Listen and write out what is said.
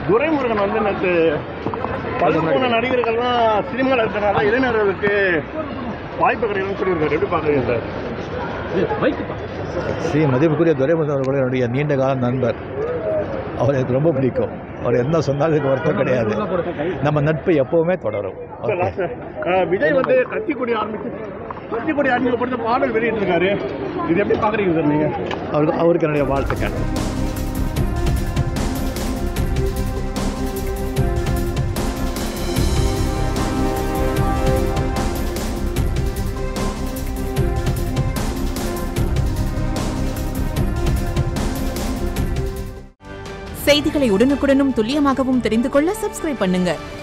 துரைமுருகன் வந்து நேற்று பல்லு போன நடிகர்கள்லாம் சினிமாவில் இருக்கிறனால இளைஞர்களுக்கு வாய்ப்பு கிடைக்கணும்னு சொல்லியிருக்காரு எப்படி பார்க்குறீங்க சார் ஸ்ரீ மதிப்புக்குரிய துரைமுருகன் அவர்கள் என்னுடைய நீண்ட கால நண்பர் அவர் எனக்கு ரொம்ப பிடிக்கும் அவர் என்ன சொன்னாலும் இதுக்கு வருத்தம் கிடையாது நம்ம நட்பு எப்பவுமே தொடரும் சார், last, அஹ், விஜய் வந்து கத்திக்குடி ஆரம்பிச்சு கத்திக்குடி அறிமுகப்படுத்த பாடல் வெளியிட்டிருக்காரு இது எப்படி பார்க்குறீங்க சார் நீங்கள் அவருக்கு அவருக்கு என்னுடைய வாழ்த்துக்கள் செய்திகளை உடனுக்குடனும் துல்லியமாகவும் தெரிந்து கொள்ள சப்ஸ்கிரைப் பண்ணுங்க